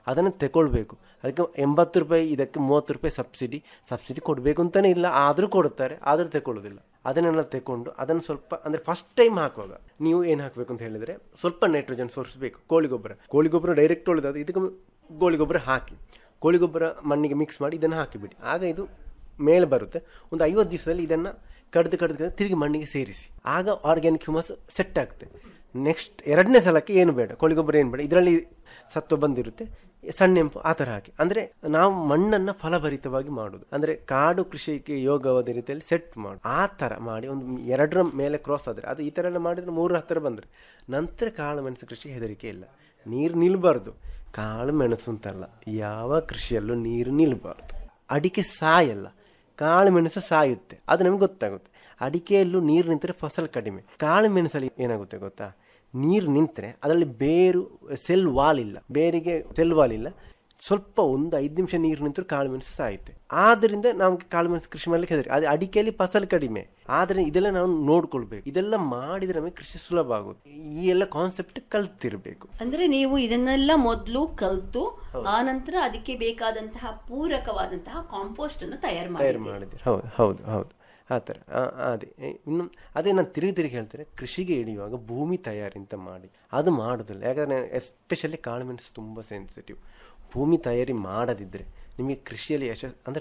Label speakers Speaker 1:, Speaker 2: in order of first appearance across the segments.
Speaker 1: ಅದನ್ನು ತಗೊಳ್ಬೇಕು ಅದಕ್ಕೆ ಎಂಬತ್ತು ರೂಪಾಯಿ ಇದಕ್ಕೆ ಮೂವತ್ತು ರೂಪಾಯಿ ಸಬ್ಸಿಡಿ ಸಬ್ಸಿಡಿ ಕೊಡಬೇಕು ಅಂತಲೇ ಇಲ್ಲ ಆದರೂ ಕೊಡ್ತಾರೆ ಆದರೂ ತಗೊಳ್ಳೋದಿಲ್ಲ ಅದನ್ನೆಲ್ಲ ತಗೊಂಡು ಅದನ್ನು ಸ್ವಲ್ಪ ಅಂದರೆ ಫಸ್ಟ್ ಟೈಮ್ ಹಾಕುವಾಗ ನೀವು ಏನು ಹಾಕಬೇಕು ಅಂತ ಹೇಳಿದರೆ ಸ್ವಲ್ಪ ನೈಟ್ರೋಜನ್ ಸೋರ್ಸ್ ಬೇಕು ಕೋಳಿ ಗೊಬ್ಬರ ಕೋಳಿ ಗೊಬ್ಬರ ಡೈರೆಕ್ಟ್ ಒಳ್ಳೆದು ಇದಕ್ಕೆ ಕೋಳಿ ಗೊಬ್ಬರ ಹಾಕಿ ಕೋಳಿ ಗೊಬ್ಬರ ಮಣ್ಣಿಗೆ ಮಿಕ್ಸ್ ಮಾಡಿ ಇದನ್ನು ಹಾಕಿಬಿಡಿ ಆಗ ಇದು ಮೇಲೆ ಬರುತ್ತೆ ಒಂದು ಐವತ್ತು ದಿವಸದಲ್ಲಿ ಇದನ್ನು ಕಡ್ದು ಕಡ್ದು ಕಡ್ದು ತಿರುಗಿ ಮಣ್ಣಿಗೆ ಸೇರಿಸಿ ಆಗ ಆರ್ಗ್ಯಾನಿಕ್ ಹ್ಯೂಮಸ್ ಸೆಟ್ ಆಗುತ್ತೆ ನೆಕ್ಸ್ಟ್ ಎರಡನೇ ಸಲಕ್ಕೆ ಏನು ಬೇಡ ಕೋಳಿ ಗೊಬ್ಬರ ಏನು ಬೇಡ ಇದರಲ್ಲಿ ಸತ್ವ ಬಂದಿರುತ್ತೆ ಸಣ್ಣೆಂಪು ಆ ಥರ ಹಾಕಿ ಅಂದರೆ ನಾವು ಮಣ್ಣನ್ನು ಫಲಭರಿತವಾಗಿ ಮಾಡೋದು ಅಂದರೆ ಕಾಡು ಕೃಷಿಗೆ ಯೋಗವಾದ ರೀತಿಯಲ್ಲಿ ಸೆಟ್ ಮಾಡು ಆ ಥರ ಮಾಡಿ ಒಂದು ಎರಡರ ಮೇಲೆ ಕ್ರಾಸ್ ಆದರೆ ಅದು ಈ ಥರ ಎಲ್ಲ ಮಾಡಿದ್ರೆ ಮೂರು ಹತ್ತಿರ ಬಂದರೆ ನಂತರ ಕಾಳು ಮೆಣಸು ಕೃಷಿ ಹೆದರಿಕೆ ಇಲ್ಲ ನೀರು ನಿಲ್ಬಾರ್ದು ಕಾಳು ಮೆಣಸು ಅಂತಲ್ಲ ಯಾವ ಕೃಷಿಯಲ್ಲೂ ನೀರು ನಿಲ್ಬಾರ್ದು ಅಡಿಕೆ ಸಾಯಲ್ಲ ಕಾಳು ಮೆಣಸು ಸಾಯುತ್ತೆ ಅದು ನಮಗೆ ಗೊತ್ತಾಗುತ್ತೆ ಅಡಿಕೆಯಲ್ಲೂ ನೀರು ನಿಂತರೆ ಫಸಲು ಕಡಿಮೆ ಕಾಳು ಮೆಣಸಲ್ಲಿ ಏನಾಗುತ್ತೆ ಗೊತ್ತಾ ನೀರು ನಿಂತರೆ ಅದರಲ್ಲಿ ಬೇರು ಸೆಲ್ ವಾಲ್ ಇಲ್ಲ ಬೇರಿಗೆ ಸೆಲ್ ವಾಲ್ ಇಲ್ಲ ಸ್ವಲ್ಪ ಒಂದು ಐದು ನಿಮಿಷ ನೀರು ನಿಂತರೂ ಕಾಳು ಮೆಣಸು ಸಾಯುತ್ತೆ ಆದ್ದರಿಂದ ನಮಗೆ ಕಾಳು ಮೆಣಸು ಕೃಷಿ ಮಾಡ್ಲಿಕ್ಕೆ ಹೆದರಿ ಅದು ಅಡಿಕೆಯಲ್ಲಿ ಫಸಲು ಕಡಿಮೆ ಆದರೆ ಇದೆಲ್ಲ ನಾವು ನೋಡ್ಕೊಳ್ಬೇಕು ಇದೆಲ್ಲ ಮಾಡಿದ್ರೆ ನಮಗೆ ಕೃಷಿ ಸುಲಭ ಆಗುತ್ತೆ ಈ ಎಲ್ಲ ಕಾನ್ಸೆಪ್ಟ್ ಕಲ್ತಿರ್ಬೇಕು
Speaker 2: ಅಂದ್ರೆ ನೀವು ಇದನ್ನೆಲ್ಲ ಮೊದಲು ಕಲ್ತು ಆ ನಂತರ ಅದಕ್ಕೆ ಬೇಕಾದಂತಹ ಪೂರಕವಾದಂತಹ ಕಾಂಪೋಸ್ಟ್ ಅನ್ನು ತಯಾರು
Speaker 1: ತಯಾರು
Speaker 2: ಮಾಡಿ
Speaker 1: ಮಾಡಿದ್ದೀರಿ ಹೌದು ಹೌದು ಹೌದು ಆ ಥರ ಆ, ಅದೇ ಏ, ಇನ್ನು ಅದೇ ನಾನು ತಿರುಗಿ ತಿರುಗಿ ಹೇಳ್ತೇನೆ ಕೃಷಿಗೆ ಇಳಿಯುವಾಗ ಭೂಮಿ ತಯಾರಿ ಅಂತ ಮಾಡಿ ಅದು ಮಾಡೋದಿಲ್ಲ ಯಾಕಂದರೆ ಎಸ್ಪೆಷಲಿ ಕಾಳುಮೆಣಸು ತುಂಬ ಸೆನ್ಸಿಟಿವ್ ಭೂಮಿ ತಯಾರಿ ಮಾಡದಿದ್ದರೆ ನಿಮಗೆ ಕೃಷಿಯಲ್ಲಿ ಯಶಸ್ಸು ಅಂದರೆ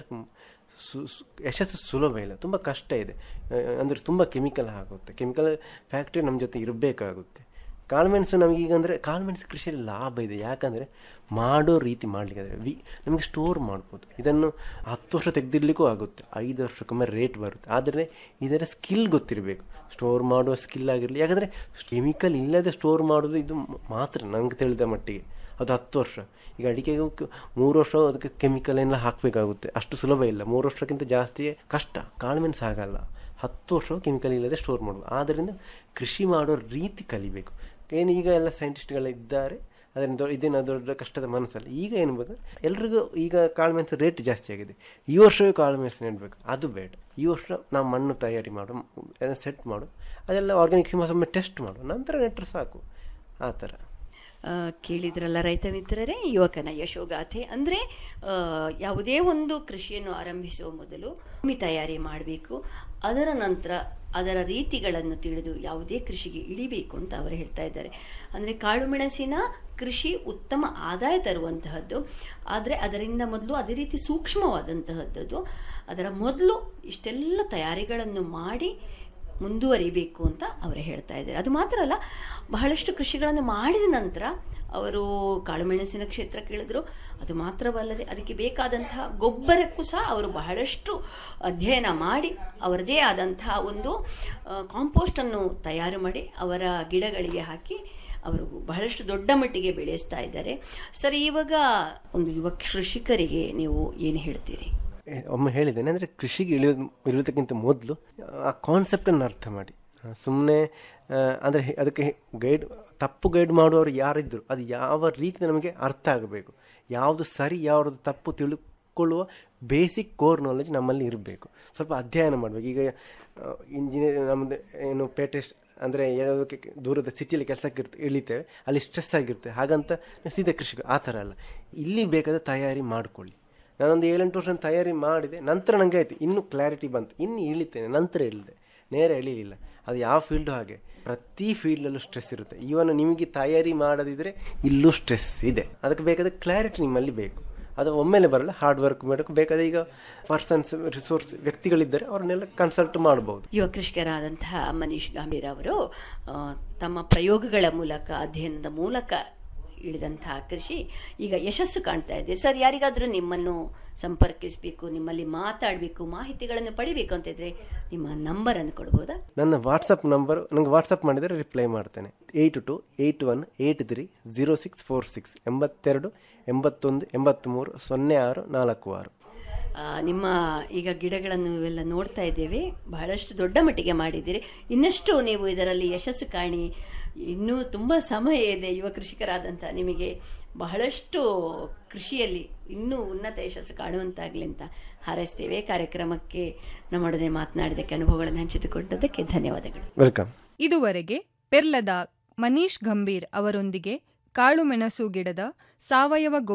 Speaker 1: ಸು ಸು- ಯಶಸ್ಸು ಸುಲಭ ಇಲ್ಲ ತುಂಬ ಕಷ್ಟ ಇದೆ ಅಂದರೆ ತುಂಬ ಕೆಮಿಕಲ್ ಆಗುತ್ತೆ ಕೆಮಿಕಲ್ ಫ್ಯಾಕ್ಟ್ರಿ ನಮ್ಮ ಜೊತೆ ಇರಬೇಕಾಗುತ್ತೆ ಕಾಳುಮೆಣಸು ನಮಗೀಗ ಅಂದರೆ ಕಾಳುಮೆಣಸು ಕೃಷಿಯಲ್ಲಿ ಲಾಭ ಇದೆ ಯಾಕಂದರೆ ಮಾಡೋ ರೀತಿ ಮಾಡಲಿಕ್ಕೆ ಆದರೆ ವಿ ನಮಗೆ ಸ್ಟೋರ್ ಮಾಡ್ಬೋದು ಇದನ್ನು ಹತ್ತು ವರ್ಷ ತೆಗೆದಿಡ್ಲಿಕ್ಕೂ ಆಗುತ್ತೆ ಐದು ವರ್ಷಕ್ಕೊಮ್ಮೆ ರೇಟ್ ಬರುತ್ತೆ ಆದರೆ ಇದರ ಸ್ಕಿಲ್ ಗೊತ್ತಿರಬೇಕು ಸ್ಟೋರ್ ಮಾಡುವ ಸ್ಕಿಲ್ ಆಗಿರಲಿ ಯಾಕಂದರೆ ಕೆಮಿಕಲ್ ಇಲ್ಲದೆ ಸ್ಟೋರ್ ಮಾಡೋದು ಇದು ಮಾತ್ರ ನನಗೆ ತಿಳಿದ ಮಟ್ಟಿಗೆ ಅದು ಹತ್ತು ವರ್ಷ ಈಗ ಅಡಿಕೆಗೂ ಕ- ಮೂರು ವರ್ಷ ಅದಕ್ಕೆ ಕೆಮಿಕಲ್ ಎಲ್ಲ ಹಾಕಬೇಕಾಗುತ್ತೆ ಅಷ್ಟು ಸುಲಭ ಇಲ್ಲ ಮೂರು ವರ್ಷಕ್ಕಿಂತ ಜಾಸ್ತಿ ಕಷ್ಟ ಕಾಳುಮೆಣಸು ಆಗಲ್ಲ ಹತ್ತು ವರ್ಷ ಕೆಮಿಕಲ್ ಇಲ್ಲದೆ ಸ್ಟೋರ್ ಮಾಡೋದು ಆದ್ದರಿಂದ ಕೃಷಿ ಮಾಡೋ ರೀತಿ ಕಲಿಬೇಕು ಏನು ಈಗ ಎಲ್ಲ ಸೈಂಟಿಸ್ಟ್ಗಳು ಇದ್ದಾರೆ ಅದರಿಂದ ದೊ- ಇದೇನು ದೊಡ್ಡ ಕಷ್ಟದ ಮನಸ್ಸಲ್ಲ ಈಗ ಏನು ಬೇಕು ಎಲ್ರಿಗೂ ಈಗ ಕಾಳುಮೆಣಸು ರೇಟ್ ಜಾಸ್ತಿ ಆಗಿದೆ ಈ ವರ್ಷವೇ ಕಾಳುಮೆಣಸು ನೆಡಬೇಕು ಅದು ಬೇಡ ಈ ವರ್ಷ ನಾವು ಮಣ್ಣು ತಯಾರಿ ಮಾಡು ಸೆಟ್ ಮಾಡು ಅದೆಲ್ಲ ಆರ್ಗ್ಯಾನಿಕ್ ಹ್ಯೂಮಸ್ ಒಮ್ಮೆ ಟೆಸ್ಟ್ ಮಾಡು ನಂತರ ನೆಟ್ಟರೆ ಸಾಕು ಆ ಥರ
Speaker 2: ಆ, ಕೇಳಿದ್ರಲ್ಲ ರೈತ ಮಿತ್ರರೇ ಯುವಕನ ಯಶೋಗಾಥೆ ಅಂದ್ರೆ ಆ, ಯಾವುದೇ ಒಂದು ಕೃಷಿಯನ್ನು ಆರಂಭಿಸುವ ಮೊದಲು ಭೂಮಿ ತಯಾರಿ ಮಾಡಬೇಕು ಅದರ ನಂತರ ಅದರ ರೀತಿಗಳನ್ನು ತಿಳಿದು ಯಾವುದೇ ಕೃಷಿಗೆ ಇಳಿಬೇಕು ಅಂತ ಅವರು ಹೇಳ್ತಾ ಇದ್ದಾರೆ ಅಂದರೆ ಕಾಳುಮೆಣಸಿನ ಕೃಷಿ ಉತ್ತಮ ಆದಾಯ ತರುವಂತಹದ್ದು ಆದರೆ ಅದರಿಂದ ಮೊದಲು ಅದೇ ರೀತಿ ಸೂಕ್ಷ್ಮವಾದಂತಹದ್ದು ಅದರ ಮೊದಲು ಇಷ್ಟೆಲ್ಲ ತಯಾರಿಗಳನ್ನು ಮಾಡಿ ಮುಂದುವರಿಬೇಕು ಅಂತ ಅವರು ಹೇಳ್ತಾ ಇದ್ದಾರೆ ಅದು ಮಾತ್ರ ಅಲ್ಲ ಬಹಳಷ್ಟು ಕೃಷಿಗಳನ್ನು ಮಾಡಿದ ನಂತರ ಅವರು ಕಾಳುಮೆಣಸಿನ ಕ್ಷೇತ್ರ ಕೇಳಿದ್ರು ಅದು ಮಾತ್ರವಲ್ಲದೆ ಅದಕ್ಕೆ ಬೇಕಾದಂತಹ ಗೊಬ್ಬರಕ್ಕೂ ಸಹ ಅವರು ಬಹಳಷ್ಟು ಅಧ್ಯಯನ ಮಾಡಿ ಅವರದೇ ಆದಂತಹ ಒಂದು ಕಾಂಪೋಸ್ಟನ್ನು ತಯಾರು ಮಾಡಿ ಅವರ ಗಿಡಗಳಿಗೆ ಹಾಕಿ ಅವರು ಬಹಳಷ್ಟು ದೊಡ್ಡ ಮಟ್ಟಿಗೆ ಬೆಳೆಸ್ತಾ ಇದ್ದಾರೆ ಸರ್ ಇವಾಗ ಒಂದು ಯುವ ಕೃಷಿಕರಿಗೆ ನೀವು ಏನು ಹೇಳ್ತೀರಿ
Speaker 1: ಏ, ಒಮ್ಮೆ ಹೇಳಿದ್ದೇನೆ ಅಂದರೆ ಕೃಷಿಗೆ ಇಳಿಯೋದು ಇಳಿಯೋದಕ್ಕಿಂತ ಮೊದಲು ಆ ಕಾನ್ಸೆಪ್ಟನ್ನು ಅರ್ಥ ಮಾಡಿ ಸುಮ್ಮನೆ ಅಂದರೆ ಅದಕ್ಕೆ ಗೈಡ್ ತಪ್ಪು ಗೈಡ್ ಮಾಡುವವರು ಯಾರಿದ್ದರು ಅದು ಯಾವ ರೀತಿ ನಮಗೆ ಅರ್ಥ ಆಗಬೇಕು ಯಾವುದು ಸರಿ ಯಾವುದು ತಪ್ಪು ತಿಳ್ಕೊಳ್ಳುವ ಬೇಸಿಕ್ ಕೋರ್ ನಾಲೆಜ್ ನಮ್ಮಲ್ಲಿ ಇರಬೇಕು ಸ್ವಲ್ಪ ಅಧ್ಯಯನ ಮಾಡಬೇಕು ಈಗ ಇಂಜಿನಿಯರ್ ನಮ್ಮದು ಏನು ಪೇಟೆ ಅಂದರೆ ಯಾವುದಕ್ಕೆ ದೂರದ ಸಿಟಿಯಲ್ಲಿ ಕೆಲಸಕ್ಕೆ ಇರ್ತ ಇಳಿತೇವೆ ಅಲ್ಲಿ ಸ್ಟ್ರೆಸ್ ಆಗಿರುತ್ತೆ ಹಾಗಂತ ಸೀದಾ ಕೃಷಿಕ ಆ ಥರ ಅಲ್ಲ ಇಲ್ಲಿ ಬೇಕಾದ ತಯಾರಿ ಮಾಡಿಕೊಳ್ಳಿ ನಾನೊಂದು ಏಳೆಂಟು ವರ್ಷ ತಯಾರಿ ಮಾಡಿದೆ ನಂತರ ನನಗೆ ಆಯ್ತು ಇನ್ನೂ ಕ್ಲಾರಿಟಿ ಬಂತು ಇನ್ನು ಇಳಿತೇನೆ ನಂತರ ಇಳಿದೆ ನೇರ ಇಳಿಲಿಲ್ಲ ಅದು ಯಾವ ಫೀಲ್ಡು ಹಾಗೆ ಪ್ರತಿ ಫೀಲ್ಡಲ್ಲೂ ಸ್ಟ್ರೆಸ್ ಇರುತ್ತೆ ಇವನು ನಿಮಗೆ ತಯಾರಿ ಮಾಡದಿದ್ರೆ ಇಲ್ಲೂ ಸ್ಟ್ರೆಸ್ ಇದೆ ಅದಕ್ಕೆ ಬೇಕಾದ ಕ್ಲಾರಿಟಿ ನಿಮ್ಮಲ್ಲಿ ಬೇಕು ಅದು ಒಮ್ಮೆಲೆ ಬರಲ್ಲ ಹಾರ್ಡ್ ವರ್ಕ್ ಮಾಡಬೇಕು ಬೇಕಾದ ಈಗ ಪರ್ಸನ್ಸ್ ರಿಸೋರ್ಸ್ ವ್ಯಕ್ತಿಗಳಿದ್ದರೆ ಅವ್ರನ್ನೆಲ್ಲ ಕನ್ಸಲ್ಟ್ ಮಾಡ್ಬೋದು
Speaker 2: ಯುವ ಕೃಷಿಕರಾದಂತಹ ಮನೀಶ್ ಗಾಂಭೀರ್ ಅವರು ಆ, ತಮ್ಮ ಪ್ರಯೋಗಗಳ ಮೂಲಕ ಅಧ್ಯಯನದ ಮೂಲಕ ಇಳಿದಂತಹ ಕೃಷಿ ಈಗ ಯಶಸ್ಸು ಕಾಣ್ತಾ ಇದೆ ಸರ್ ಯಾರಿಗಾದರೂ ನಿಮ್ಮನ್ನು ಸಂಪರ್ಕಿಸಬೇಕು ನಿಮ್ಮಲ್ಲಿ ಮಾತಾಡಬೇಕು ಮಾಹಿತಿಗಳನ್ನು ಪಡಿಬೇಕು ಅಂತಿದ್ರೆ ನಿಮ್ಮ ನಂಬರ್ ಅನ್ನು ಕೊಡ್ಬೋದಾ
Speaker 1: ನನ್ನ ವಾಟ್ಸಪ್ ನಂಬರ್ ನನಗೆ ವಾಟ್ಸಪ್ ಮಾಡಿದರೆ ರಿಪ್ಲೈ ಮಾಡ್ತೇನೆ eight two eight one eight three zero six four six ಎಂಬತ್ತೆರಡು ಎಂಬತ್ತೊಂದು ಎಂಬತ್ತ್ಮೂರು ಸೊನ್ನೆ ಆರು ನಾಲ್ಕು ಆರು
Speaker 2: ಆ, ನಿಮ್ಮ ಈಗ ಗಿಡಗಳನ್ನು ಇವೆಲ್ಲ ನೋಡ್ತಾ ಇದ್ದೇವೆ ಬಹಳಷ್ಟು ದೊಡ್ಡ ಮಟ್ಟಿಗೆ ಮಾಡಿದ್ದೀರಿ ಇನ್ನಷ್ಟು ನೀವು ಇದರಲ್ಲಿ ಯಶಸ್ಸು ಕಾಣಿ ಇನ್ನೂ ತುಂಬ ಸಮಯ ಇದೆ ಯುವ ಕೃಷಿಕರಾದಂಥ ನಿಮಗೆ ಬಹಳಷ್ಟು ಕೃಷಿಯಲ್ಲಿ ಇನ್ನೂ ಉನ್ನತ ಯಶಸ್ಸು ಕಾಣುವಂತಾಗಲಿ ಅಂತ ಹಾರೈಸ್ತೇವೆ ಕಾರ್ಯಕ್ರಮಕ್ಕೆ ನಮ್ಮೊಡನೆ ಮಾತನಾಡಿದ್ದಕ್ಕೆ ಅನುಭವಗಳನ್ನು ಹಂಚಿದುಕೊಂಡದಕ್ಕೆ ಧನ್ಯವಾದಗಳು
Speaker 1: ವೆಲ್ಕಮ್
Speaker 3: ಇದುವರೆಗೆ ಪೆರ್ಲದ ಮನೀಶ್ ಗಂಭೀರ್ ಅವರೊಂದಿಗೆ ಕಾಳುಮೆಣಸು ಗಿಡದ ಸಾವಯವ